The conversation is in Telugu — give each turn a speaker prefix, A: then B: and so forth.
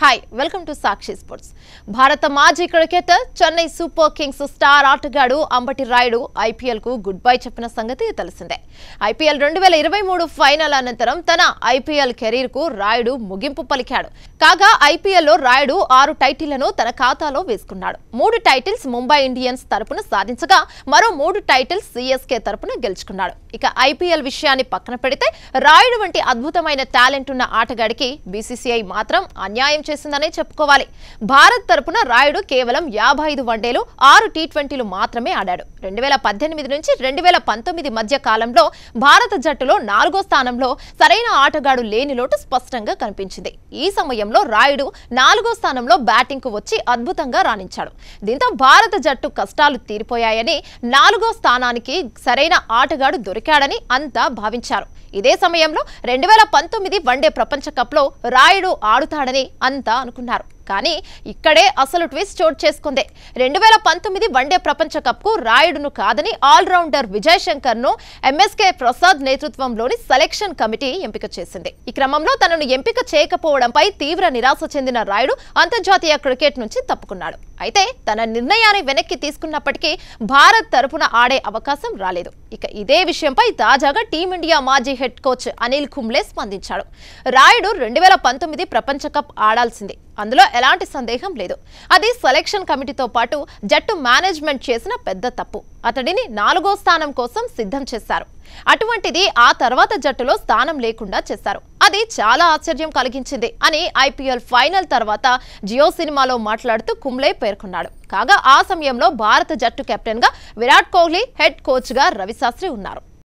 A: hi welcome to Sakshi sports భారత మాజీ cricketer Chennai super kings star ఆటగాడు అంబటి రాయుడు ఐపీఎల్ కు గుడ్ బై చెప్పిన సంగతి తెలిసిందే ఐపీఎల్ రెండు వేల ఇరవై మూడు ఫైనల్ అనంతరం తన ఐపీఎల్ కెరీర్ కు రాయుడు ముగింపు పలికాడు కాగా ఐపీఎల్ లో రాయుడు ఆరు టైటిళ్లను తన ఖాతాలో వేసుకున్నాడు మూడు టైటిల్స్ ముంబై ఇండియన్స్ తరపున సాధించగా మరో మూడు టైటిల్స్ సిఎస్కే తరపున గెలుచుకున్నాడు ఇక ఐపీఎల్ విషయాన్ని పక్కన పెడితే రాయుడు వంటి అద్భుతమైన టాలెంట్ ఉన్న ఆటగాడికి బీసీసీఐ మాత్రం అన్యాయం చేసిందనే చెప్పుకోవాలి భారత్ తరపున రాయుడు కేవలం యాభై ఐదు వన్డేలు ఆరు టీ ట్వంటీలు మాత్రమే ఆడాడు రెండు వేల పద్దెనిమిది నుంచి రెండు వేల పంతొమ్మిది మధ్య కాలంలో భారత జట్టులో నాలుగో స్థానంలో సరైన ఆటగాడు లేని లోటు స్పష్టంగా కనిపించింది ఈ సమయంలో రాయుడు నాలుగో స్థానంలో బ్యాటింగ్ కు వచ్చి అద్భుతంగా రాణించాడు దీంతో భారత జట్టు కష్టాలు తీరిపోయాయని నాలుగో స్థానానికి సరైన ఆటగాడు దొరికాడని అంతా భావించారు ఇదే సమయంలో రెండు వేల పంతొమ్మిది వన్డే ప్రపంచ కప్లో రాయుడు ఆడుతాడని అంతా అనుకున్నారు కానీ ఇక్కడే అసలు ట్విస్ట్ చోటు చేసుకుంది రెండు వేల పంతొమ్మిది వన్డే ప్రపంచ కప్కు రాయుడును కాదని ఆల్రౌండర్ విజయ్ శంకర్ ను ఎంఎస్కే ప్రసాద్ నేతృత్వంలోని సెలెక్షన్ కమిటీ ఎంపిక చేసింది ఈ క్రమంలో తనను ఎంపిక చేయకపోవడంపై తీవ్ర నిరాశ చెందిన రాయుడు అంతర్జాతీయ క్రికెట్ నుంచి తప్పుకున్నాడు అయితే తన నిర్ణయాన్ని వెనక్కి తీసుకున్నప్పటికీ భారత్ తరపున ఆడే అవకాశం రాలేదు ఇక ఇదే విషయంపై తాజాగా టీమిండియా మాజీ హెడ్ కోచ్ అనిల్ కుంబ్లే స్పందించాడు రాయుడు రెండు వేల పంతొమ్మిది ప్రపంచ కప్ ఆడాల్సింది అందులో ఎలాంటి సందేహం లేదు అది సెలెక్షన్ కమిటీతో పాటు జట్టు మేనేజ్మెంట్ చేసిన పెద్ద తప్పు అతడిని నాలుగో స్థానం కోసం సిద్ధం చేశారు అటువంటిది ఆ తర్వాత జట్టులో స్థానం లేకుండా చేశారు అది చాలా ఆశ్చర్యం కలిగించింది అని ఐపీఎల్ ఫైనల్ తర్వాత జియో సినిమాలో మాట్లాడుతూ కుంబ్లే పేర్కొన్నాడు కాగా ఆ సమయంలో భారత జట్టు కెప్టెన్ గా విరాట్ కోహ్లీ హెడ్ కోచ్ గా రవిశాస్త్రి ఉన్నారు